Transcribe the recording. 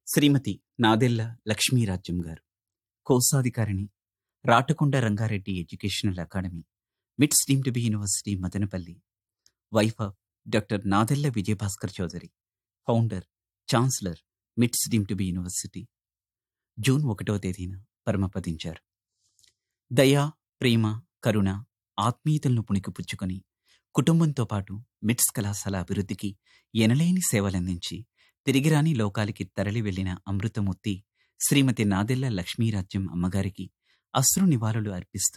శ్రీమతి నాదెల్ల లక్ష్మీరాజ్యం గారు కోశాధికారిణి Ratakonda Rangareddy educational academy MITS deemed to be university Madanapalle wife of doctor Nadella Vijayabhaskar Chowdary founder chancellor MITS deemed to be university June ఒకటో తేదీన పరమపదించారు దయ ప్రేమ కరుణ ఆత్మీయతలను పుణికిపుచ్చుకొని కుటుంబంతో పాటు మిట్స్ కళాశాల అభివృద్ధికి ఎనలేని సేవలందించి తిరిగిరాని లోకాలకి తరలి వెళ్లిన అమృతమూర్తి శ్రీమతి నాదెల్ల లక్ష్మీరాజ్యం అమ్మగారికి అశ్రు నివాళులు అర్పిస్తూ